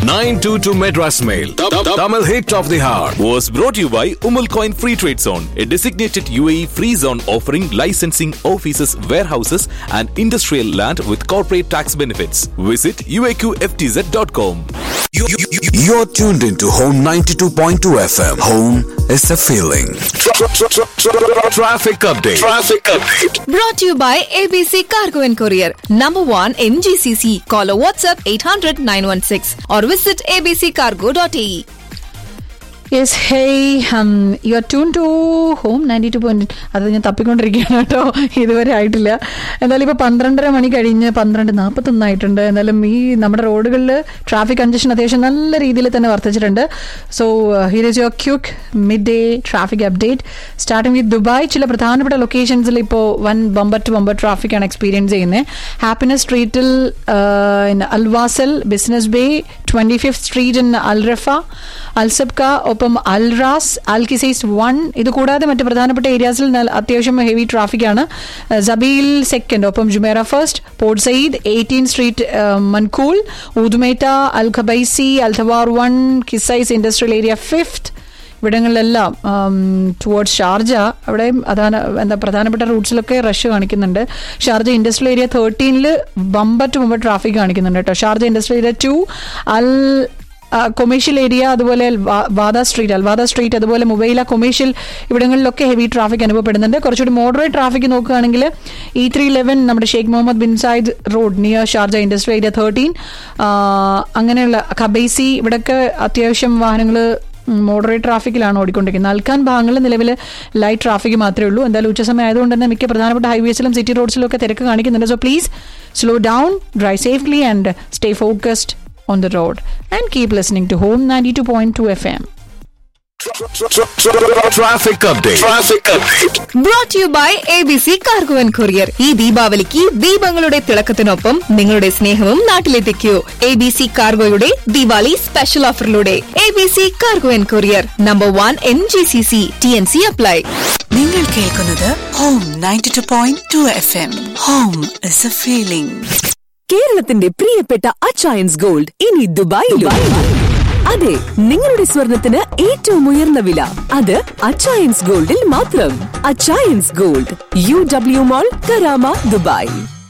922 Madras Mail. Tamil hit of the hour. was brought to you by Umal Coin Free Trade Zone, a designated UAE free zone offering licensing offices, warehouses, and industrial land with corporate tax benefits. Visit uaqftz.com. You're tuned into Home 92.2 FM. Home is a feeling. Traffic update. Traffic update. Brought to you by ABC Cargo and Courier. Number one in GCC. Call or WhatsApp 800 916 or visit abccargo.ae. Yes hey you are tune to home ninety two point അത് ഞാൻ തപ്പിക്കൊണ്ടിരിക്കുകയാണ് കേട്ടോ ഇതുവരെ ആയിട്ടില്ല എന്തായാലും ഇപ്പോൾ പന്ത്രണ്ടര മണി കഴിഞ്ഞ് പന്ത്രണ്ട് നാൽപ്പത്തൊന്നായിട്ടുണ്ട് എന്തായാലും ഈ നമ്മുടെ റോഡുകളിൽ ട്രാഫിക് കൺജഷൻ അത്യാവശ്യം നല്ല രീതിയിൽ തന്നെ വർദ്ധിച്ചിട്ടുണ്ട് so here is your quick mid day traffic update starting with Dubai ചില പ്രധാനപ്പെട്ട ലൊക്കേഷൻസിൽ ഇപ്പോൾ വൻ ബമ്പർ ടു ബമ്പർ ട്രാഫിക്കാണ് എക്സ്പീരിയൻസ് ചെയ്യുന്നത് ഹാപ്പിനെസ് സ്ട്രീറ്റിൽ Al Wasl business bay twenty fifth street in Al Rafa Al Sabkha ഒപ്പം അൽറാസ് അൽകിസൈസ് വൺ ഇത് കൂടാതെ മറ്റ് പ്രധാനപ്പെട്ട ഏരിയാസിൽ നല്ല- അത്യാവശ്യം ഹെവി ട്രാഫിക്കാണ് സബീൽ സെക്കൻഡ് ഒപ്പം Jumeirah first Port Saeed eighteen street Mankhool ഉദുമേറ്റ Al Khabaisi Al Twar one Qusais industrial area fifth ഇവിടങ്ങളിലെല്ലാം ടുവേർഡ്സ് ഷാർജ അവിടെ അതാണ് എന്താ പ്രധാനപ്പെട്ട റൂട്ട്സിലൊക്കെ റഷ് കാണിക്കുന്നുണ്ട് ഷാർജ ഇൻഡസ്ട്രിയൽ ഏരിയ തേർട്ടീനിൽ ബമ്പർ ടു ബമ്പർ ട്രാഫിക് കാണിക്കുന്നുണ്ട് കേട്ടോ Sharjah industrial area to Al commercial area അതുപോലെ വാ- വാദ സ്ട്രീറ്റ് അൽവാദ സ്ട്രീറ്റ് അതുപോലെ മൊബൈല കൊമേഴ്ഷ്യൽ ഇവിടങ്ങളിലൊക്കെ ഹെവി ട്രാഫിക് അനുഭവപ്പെടുന്നുണ്ട് കുറച്ചുകൂടി മോഡറേറ്റ് ട്രാഫിക് നോക്കുകയാണെങ്കിൽ ഇ ത്രീ ലെവൻ നമ്മുടെ Sheikh Mohammed bin Zayed road near Sharjah industrial area thirteen അങ്ങനെയുള്ള ഖബൈസി ഇവിടെയൊക്കെ അത്യാവശ്യം വാഹനങ്ങൾ മോഡറേറ്റ് ട്രാഫിക്കിലാണ് ഓടിക്കൊണ്ടിരിക്കുന്നത് നൽകാൻ ഭാഗങ്ങളിൽ നിലവിൽ ലൈറ്റ് ട്രാഫിക് മാത്രമേ ഉള്ളൂ എന്തായാലും ഉച്ചസമയം ആയതുകൊണ്ട് തന്നെ മിക്ക പ്രധാനപ്പെട്ട ഹൈവേസിലും സിറ്റി റോഡ്സിലും ഒക്കെ തിരക്ക് കാണിക്കുന്നുണ്ട് so please slow down drive safely and stay focused on the road and keep listening to home ninety two point two F M Traffic update. Traffic update. Brought to you by ABC Cargo and Courier. ഈ ദീപാവലിക്ക് ദീപങ്ങളുടെ തിളക്കത്തിനൊപ്പം നിങ്ങളുടെ സ്നേഹവും നാട്ടിലെത്തിക്കൂ A B C കാർഗോയുടെ Diwali special ഓഫറിലൂടെ A B C cargo and courier number one N G C C T N C apply നിങ്ങൾ കേൾക്കുന്നത് home ninety two point two F M home is a feeling കേരളത്തിന്റെ പ്രിയപ്പെട്ട Achayans gold ഇനി ദുബായിലും അതെ നിങ്ങളുടെ സ്വർണത്തിന് ഏറ്റവും ഉയർന്ന വില അത് അച്ചയൻസ് ഗോൾഡിൽ മാത്രം Achayans gold U W mall Karama Dubai